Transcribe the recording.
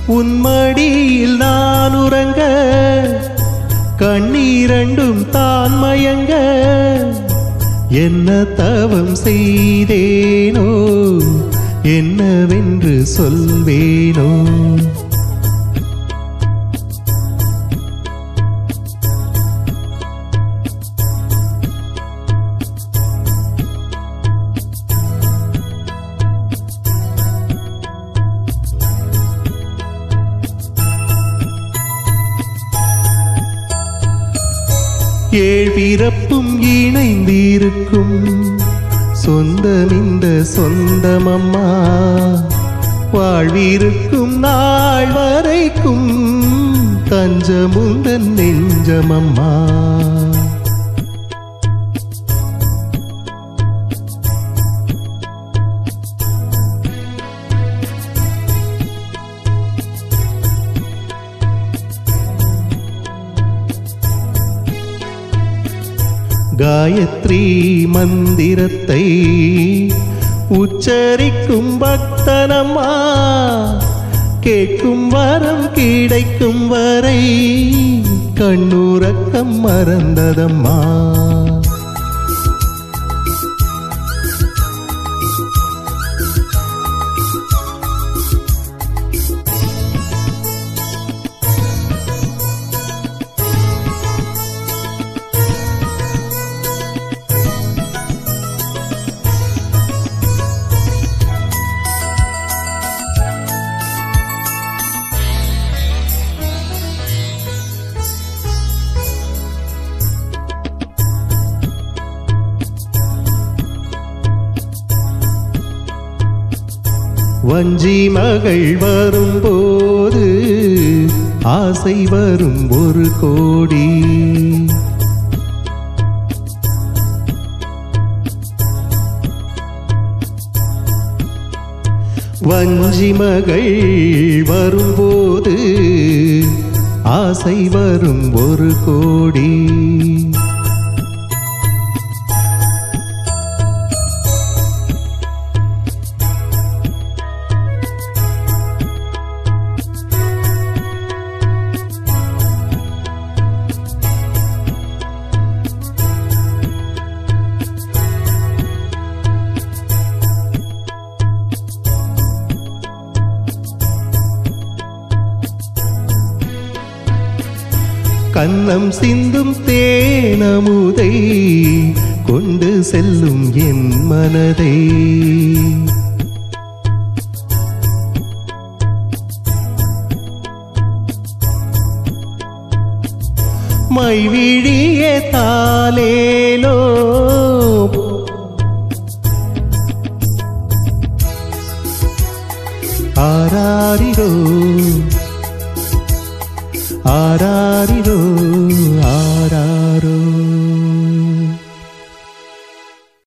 உன் மடியில் நான் உறங்க கண்ணீரண்டும் தான் மயங்க என்ன தவம் செய்தேனோ என்னவென்று சொல்வேனோ ஏழ்பிறப்பும் இணைந்திருக்கும் சொந்தம் இந்த சொந்தமம்மா வாழ்விருக்கும் நாள் வரைக்கும் தஞ்சமுந்தன் நெஞ்சமம்மா காயத்ரி மந்திரத்தை உச்சரிக்கும் பக்தனம்மா கேட்கும் வரம் கிடைக்கும் வரை கண்ணுறக்கம் மறந்ததம்மா வஞ்சி மகள் வரும்போது ஆசை வரும் ஒரு கோடி வஞ்சி மகள் வரும்போது ஆசை வரும் ஒரு கோடி கன்னம் சிந்தும் தேனமுதை கொண்டு செல்லும் என் மனதை மைவிழிய தாலேலோ ஆராரிரோ ஆராரிரோ